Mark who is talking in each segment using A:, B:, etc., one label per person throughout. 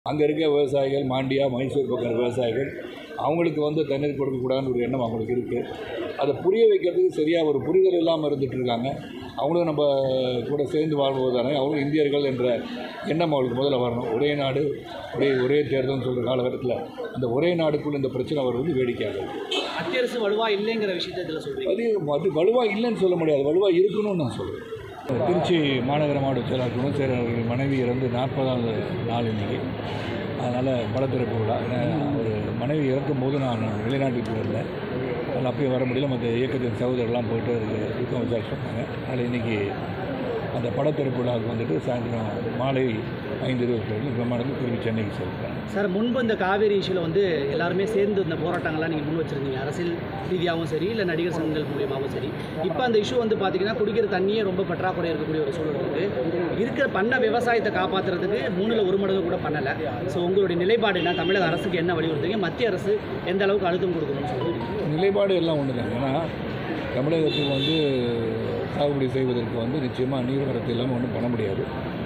A: அங்கே இருக்க விவசாயிகள் மாண்டியா மைசூர் பக்கம் விவசாயிகள் அவங்களுக்கு வந்து தண்ணீர் கொடுக்கக்கூடாதுன்னு ஒரு எண்ணம் அவங்களுக்கு இருக்குது அதை புரிய வைக்கிறதுக்கு சரியாக ஒரு புரிதல் இல்லாமல் இருந்துட்டு இருக்காங்க அவங்களும் நம்ம கூட சேர்ந்து வாழ்வது தானே அவங்களும் இந்தியர்கள் என்ற எண்ணம் அவங்களுக்கு முதல்ல வரணும் ஒரே நாடு ஒரே ஒரே தேர்தல்னு சொல்கிற காலகட்டத்தில் அந்த ஒரே நாடுக்குள்ள இந்த பிரச்சனை வருவது வேடிக்கையாக
B: மத்திய அரசு வலுவா இல்லைங்கிற விஷயத்தை இதில் சொல்றீங்க
A: அது அது வலுவாக இல்லைன்னு சொல்ல முடியாது வலுவாக இருக்கணும்னு நான் சொல்கிறேன் திருச்சி மாநகர மாவட்ட செயலாளர் குணசேகரன் அவர்கள் மனைவி இறந்து நாற்பதாவது நாள் இன்னைக்கு அதனால் பலத்திறப்பு விழா நான் ஒரு மனைவி இறக்கும் போது நான் வெளிநாட்டுக்கு இருந்தேன் அதனால் அப்பயும் வர முடியல மற்ற இயக்கத்தின் சகோதரர்லாம் போயிட்டு அதுக்கு துக்கம் விசாரிச்சு சொன்னாங்க அதனால் இன்றைக்கி அந்த படத்திறப்பு விழாவுக்கு வந்துட்டு சாயந்தரம் மாலை ஐந்து இருபத்தி விமானத்தில் திரும்பி சென்னைக்கு செல்கிறேன்
B: சார் முன்பு இந்த காவேரி இஷ்யூவில் வந்து எல்லாருமே சேர்ந்து இந்த போராட்டங்கள்லாம் நீங்கள் முன் வச்சிருந்தீங்க அரசியல் ரீதியாகவும் சரி இல்லை நடிகர் சங்கங்கள் மூலியமாகவும் சரி இப்போ அந்த இஷ்யூ வந்து பார்த்தீங்கன்னா குடிக்கிற தண்ணியே ரொம்ப பற்றாக்குறை இருக்கக்கூடிய ஒரு சூழல் இருக்குது இருக்கிற பண்ண விவசாயத்தை காப்பாற்றுறதுக்கு மூணில் ஒரு மடங்கு கூட பண்ணலை ஸோ உங்களுடைய நிலைப்பாடு என்ன தமிழக அரசுக்கு என்ன வலியுறுத்துங்க மத்திய அரசு எந்த அளவுக்கு அழுத்தம் கொடுக்கணும்னு சொல்லுவீங்க
A: நிலைப்பாடு எல்லாம் ஒன்று தான் ஏன்னா தமிழகத்துக்கு வந்து சாகுபடி செய்வதற்கு வந்து நிச்சயமாக நீர் வரத்து இல்லாமல் ஒன்றும் பண்ண முடியாது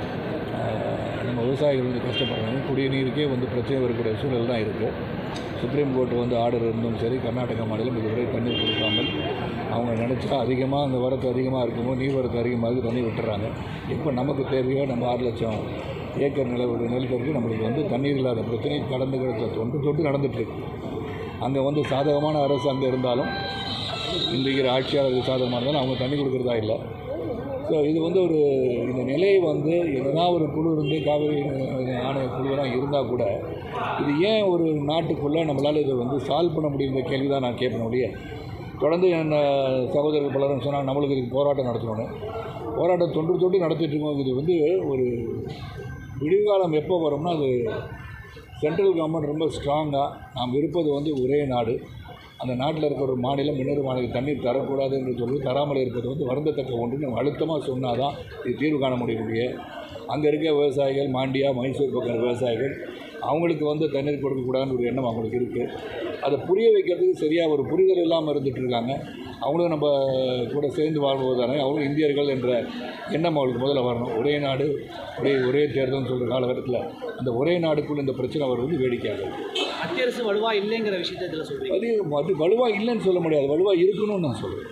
A: ஆஹ் நம்ம விவசாயிகள் வந்து கஷ்டப்படுறாங்க குடிநீருக்கே வந்து பிரச்சனை வரக்கூடிய சூழல் தான் இருக்குது சுப்ரீம் கோர்ட் வந்து ஆர்டர் இருந்தும் சரி கர்நாடகா மாநிலம் இதுவரை தண்ணீர் கொடுக்காமல் அவங்க நினச்சா அதிகமாக அங்கே வரத்து அதிகமாக இருக்கும்போது நீர் வரத்து அதிகமாக இருக்கு, தண்ணி விட்டுறாங்க இப்போ நமக்கு தேவையோ நம்ம ஆறு லட்சம் ஏக்கர் நில நிலத்திற்கு நம்மளுக்கு வந்து தண்ணீர் இல்லாத பிரச்சனை கடந்து கிடச்ச தொன்று தொட்டு நடந்துகிட்ருக்கு அங்கே வந்து சாதகமான அரசு அங்கே இருந்தாலும் இன்றைக்கு ஆட்சியாளருக்கு சாதகமாக இருந்தாலும் அவங்க தண்ணி கொடுக்குறதா இல்லை ஸோ இது வந்து ஒரு இந்த நிலையை வந்து என்னதான் ஒரு குழு இருந்து காவிரி ஆணைய குழுவெல்லாம் இருந்தால் கூட இது ஏன் ஒரு நாட்டுக்குள்ளே நம்மளால் இதை வந்து சால்வ் பண்ண முடியுங்கிற கேள்வி தான் நான் கேட்பேன் ஒழிய தொடர்ந்து என்ன சகோதரர்கள் பலரும் சொன்னாங்க நம்மளுக்கு இதுக்கு போராட்டம் நடத்தணும்னு போராட்டம் தொன்று தொட்டு நடத்திட்டு இருக்கோம் இது வந்து ஒரு விடிவுகாலம் எப்போ வரும்னா அது சென்ட்ரல் கவர்மெண்ட் ரொம்ப ஸ்ட்ராங்காக நாம் இருப்பது வந்து ஒரே நாடு அந்த நாட்டில் இருக்கிற ஒரு மாநிலம் இன்னொரு மாநிலம் தண்ணீர் தரக்கூடாது என்று சொல்லி தராமல் இருப்பது வந்து வருந்தத்தக்க ஒன்று நம்ம அழுத்தமாக சொன்னால் தான் இது தீர்வு காண முடியக்கூடிய அங்கே இருக்க விவசாயிகள் மாண்டியா மைசூர் பக்கம் விவசாயிகள் அவங்களுக்கு வந்து தண்ணீர் கொடுக்கக்கூடாதுன்னு ஒரு எண்ணம் அவங்களுக்கு இருக்குது அதை புரிய வைக்கிறதுக்கு சரியாக ஒரு புரிதல் இல்லாமல் இருந்துட்டு இருக்காங்க அவங்களும் நம்ம கூட சேர்ந்து வாழ்வது தானே அவங்களும் இந்தியர்கள் என்ற எண்ணம் அவங்களுக்கு முதல்ல வரணும் ஒரே நாடு ஒரே ஒரே தேர்தல்னு சொல்கிற காலகட்டத்தில் அந்த ஒரே நாடுக்குள்ள இந்த பிரச்சனை வருவது வேடிக்கையாக
B: மத்திய அரசு வலுவா இல்லைங்கிற விஷயத்தை இதில் சொல்றீங்க
A: அது அது வலுவாக இல்லைன்னு சொல்ல முடியாது வலுவாக இருக்கணும்னு நான் சொல்கிறேன்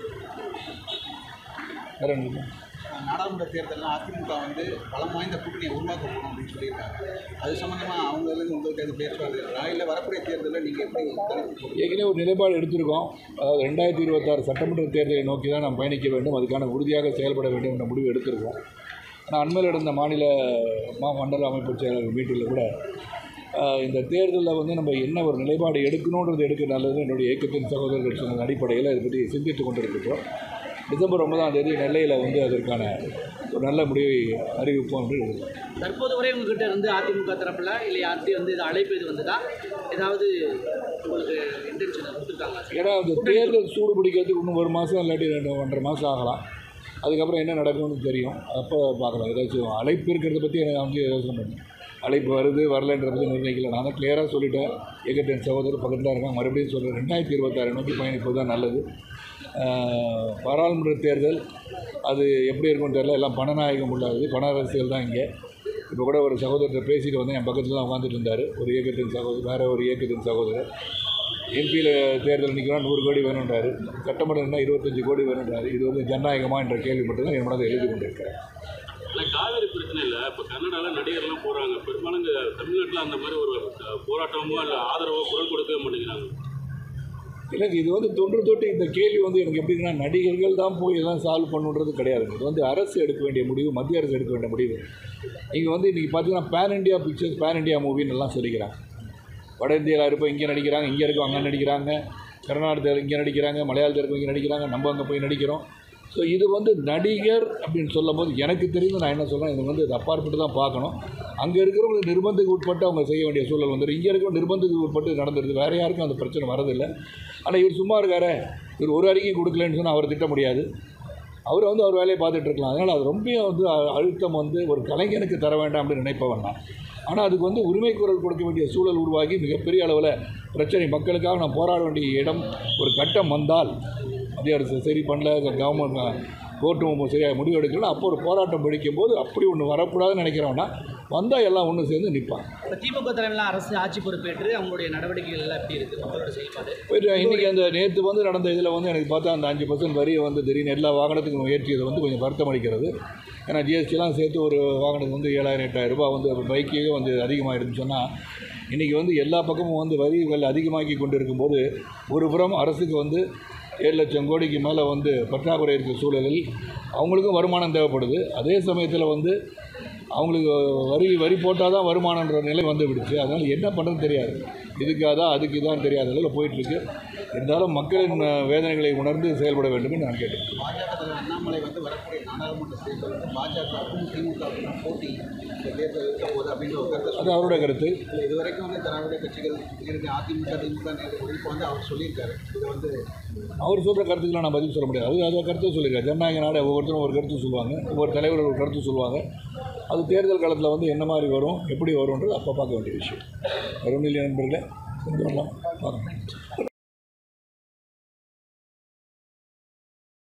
A: வேற என்ன இல்லை.
C: நாடாளுமன்ற தேர்தலில் அதிமுக வந்து பலம் வாய்ந்த கூட்டணியை உருவாக்க போகணும் அப்படின்னு சொல்லியிருக்காங்க அது சம்மந்தமாக அவங்களுக்கு உங்களுக்கு அது பேச்சுவார்த்தை இருக்கா இல்லை வரக்கூடிய தேர்தலில் நீங்கள் எப்படி கணிப்பு போடுறீங்க?
A: ஏற்கனவே ஒரு நிலைப்பாடு எடுத்திருக்கோம் அதாவது ரெண்டாயிரத்தி இருபத்தாறு சட்டமன்ற தேர்தலை நோக்கி தான் நாம் பயணிக்க வேண்டும் அதுக்கான உறுதியாக செயல்பட வேண்டும் என்ற முடிவு எடுத்திருக்கோம் ஆனால் அண்மையில் நடந்த மாநில மா மண்டல அமைப்பு செயலாளர் மீட்டிங்கில் கூட ஆஹ், இந்த தேர்தலில் வந்து நம்ம என்ன ஒரு நிலைப்பாடு எடுக்கணுன்றது எடுக்க நல்லது என்னுடைய இயக்கத்தின் சகோதரர்கள் சொன்ன அடிப்படையில் இதை பற்றி சிந்தித்து கொண்டிருக்கிறோம் டிசம்பர் ஒன்பதாம் தேதி நெல்லையில் வந்து அதற்கான ஒரு நல்ல முடிவை அறிவிப்போம் என்று எழுதுகிறோம்
B: தற்போது வரை உங்ககிட்ட இருந்து அதிமுக தரப்புல இல்லை யார்கிட்டயும் வந்து இது அழைப்பு இது வந்ததா ஏதாவது உங்களுக்கு இன்டென்ஷன் கொடுத்துருக்காங்களா சார்
A: ஏன்னா அந்த தேர்தல் சூடு பிடிக்கிறதுக்கு இன்னும் ஒரு மாதம் இல்லாட்டி ரெண்டு ஒன்றரை மாதம் ஆகலாம் அதுக்கப்புறம் என்ன நடக்கும்னு தெரியும் அப்போ பார்க்கலாம் ஏதாச்சும் அழைப்பு இருக்கிறத பற்றி எனக்கு வந்து யோசனை பண்ணேன் அழைப்பு வருது வரலன்றத பற்றி நிர்ணயிக்கல நான் தான் கிளியராக சொல்லிட்டேன் ஏகத்தின் சகோதரர் பக்கத்தில் தான் இருக்காங்க மறுபடியும் சொல்கிறேன் ரெண்டாயிரத்தி இருபத்தாறு நோக்கி பயணிப்பது தான் நல்லது ஆஹ், பாராளுமன்ற தேர்தல் அது எப்படி இருக்கும்னு தெரியல எல்லாம் பணநாயகம் உள்ளது பண அரசியல் தான் இங்கே இப்போ கூட ஒரு சகோதரத்தை பேசிட்டு வந்து என் பக்கத்தில் தான் உட்காந்துட்டு இருந்தார் ஒரு இயக்கத்தின் சகோதரர் வேறு ஒரு இயக்கத்தின் சகோதரர் எம்பியில் தேர்தல் நிற்கிறோம் நூறு கோடி வேணுன்றாரு சட்டமன்றம்னா இருபத்தஞ்சு கோடி வேணுன்றாரு இது வந்து ஜனநாயகமா என்ற கேள்வி மட்டும்தான் என் மனதை எழுதி கொண்டிருக்கிறேன்
D: ஆனால் காவேரி பிரச்சனை இல்லை இப்போ கன்னடாவில் நடிகர்லாம் போகிறாங்க பெரும்பாலும் இங்கே தமிழ்நாட்டில் அந்த மாதிரி ஒரு அஹ், போராட்டமோ இல்லை ஆதரவோ குரல் கொடுக்கவே மாட்டேங்கிறாங்க
A: எனக்கு இது வந்து தொன்று தொட்டு இந்த கேள்வி வந்து எனக்கு எப்படின்னா நடிகர்கள் தான் போய் இதெல்லாம் சால்வ் பண்ணுன்றது கிடையாது இது வந்து அரசு எடுக்க வேண்டிய முடிவு மத்திய அரசு எடுக்க வேண்டிய முடிவு இங்கே வந்து இன்றைக்கி பார்த்தீங்கன்னா pan India pictures pan India மூவின்னு எல்லாம் சொல்லிக்கிறாங்க வட இந்தியாவில் இருப்போம் இங்கே நடிக்கிறாங்க இங்கே இருக்கோம் அங்கே நடிக்கிறாங்க கர்நாடகத்தில் இங்கே நடிக்கிறாங்க மலையாளத்தில் இருக்கோம் இங்கே நடிக்கிறாங்க நம்ம அங்கே போய் நடிக்கிறோம் ஸோ இது வந்து நடிகர் அப்படின்னு சொல்லும் போது எனக்கு தெரிந்து நான் என்ன சொல்கிறேன் இது வந்து இது அப்பாற்பட்டு தான் பார்க்கணும் அங்கே இருக்கிறவங்க நிர்பந்தத்துக்கு உட்பட்டு அவங்க செய்ய வேண்டிய சூழல் வந்துடும் இங்கே இருக்கிற நிர்பந்தத்துக்கு உட்பட்டு நடந்துருது வேறு யாருக்கும் அந்த பிரச்சனை வரதில்லை ஆனால் இவர் சும்மா இருக்காரே இவர் ஒரு அறிக்கை கொடுக்கலன்னு சொன்னால் அவர் திட்ட முடியாது அவர் வந்து அவர் வேலையை பார்த்துட்டு இருக்கலாம் அதனால் அது ரொம்ப வந்து அ- அழுத்தம் வந்து ஒரு கலைஞனுக்கு தர வேண்டாம் அப்படின்னு நினைப்பவன் நான் ஆனால் அதுக்கு வந்து உரிமை குரல் கொடுக்க வேண்டிய சூழல் உருவாகி மிகப்பெரிய அளவில் பிரச்சனை மக்களுக்காக நான் போராட வேண்டிய இடம் ஒரு கட்டம் வந்தால் மத்திய அரசு சரி பண்ணல கவர்மெண்ட் கோர்ட்டும் சரியாக முடிவு எடுக்கல அப்போ ஒரு போராட்டம் பிடிக்கும்போது அப்படி ஒன்று வரக்கூடாதுன்னு நினைக்கிறவனா வந்தால் எல்லாம் ஒன்று சேர்ந்து நிற்பான்
B: இப்போ திமுக தலைமையில் அரசு ஆட்சி பொறுப்பேற்று அவங்களுடைய நடவடிக்கைகள் எல்லாம் எப்படி இருக்குது மக்களோட செயல்பாடு
A: போயிட்டு இன்றைக்கி அந்த நேற்று வந்து நடந்த இதில் வந்து எனக்கு பார்த்தா அந்த அஞ்சு பர்சன்ட் வரியை வந்து திடீர்னு எல்லா வாகனத்துக்கும் ஏற்றியது வந்து கொஞ்சம் வருத்தம் அளிக்கிறது ஏன்னா ஜிஎஸ்டிலாம் சேர்த்து ஒரு வாகனத்துக்கு வந்து ஏழாயிரம் எட்டாயிரம் ரூபாய் வந்து பைக்கே வந்து அதிகமாகிடுன்னு சொன்னால் இன்றைக்கி வந்து எல்லா பக்கமும் வந்து வரிகள் அதிகமாக்கி கொண்டு இருக்கும்போது ஒரு புறம் அரசுக்கு வந்து ஏழு லட்சம் கோடிக்கு மேலே வந்து பற்றாக்குறை இருக்கிற சூழலில் அவங்களுக்கும் வருமானம் தேவைப்படுது அதே சமயத்தில் வந்து அவங்களுக்கு வரி வரி போட்டால் தான் வருமானன்ற நிலை வந்து விடுச்சு அதனால் என்ன பண்ணுறதுன்னு தெரியாது இதுக்காக அதுக்கு இதான் தெரியாத அளவில் போயிட்டுருக்கு இருந்தாலும் மக்களின் அஹ், வேதனைகளை உணர்ந்து செயல்பட வேண்டும் என்று நான் கேட்டேன்
C: பாஜக தலைவர் அண்ணாமலை வந்து வரக்கூடிய நாடாளுமன்ற தேர்தல் வந்து பாஜகவுக்கும் திமுகவுக்கும் போட்டி இந்த தேர்தல் இருக்க போகுது அப்படின்ற ஒரு கருத்தை
A: அது அவருடைய கருத்து
C: இல்லை இது வரைக்கும் வந்து திராவிட கட்சிகள் நேரடி அதிமுக திமுக நேரடி இப்போ வந்து அவர் சொல்லியிருக்காரு இது வந்து
A: அவர் சொல்கிற கருத்துக்கெல்லாம் நான் பதில் சொல்ல முடியாது அது அதை கருத்து சொல்லியிருக்காரு ஜனநாயக நாடு ஒவ்வொருத்தரும் ஒரு கருத்து சொல்லுவாங்க ஒவ்வொரு தலைவர் ஒரு கருத்து சொல்லுவாங்க அது தேர்தல் காலத்தில் வந்து என்ன மாதிரி வரும் எப்படி வரும்ன்றது அப்போ பார்க்க வேண்டிய விஷயம் வரும் இல்லையா நண்பர்களே கொஞ்சம் பார்க்கணும்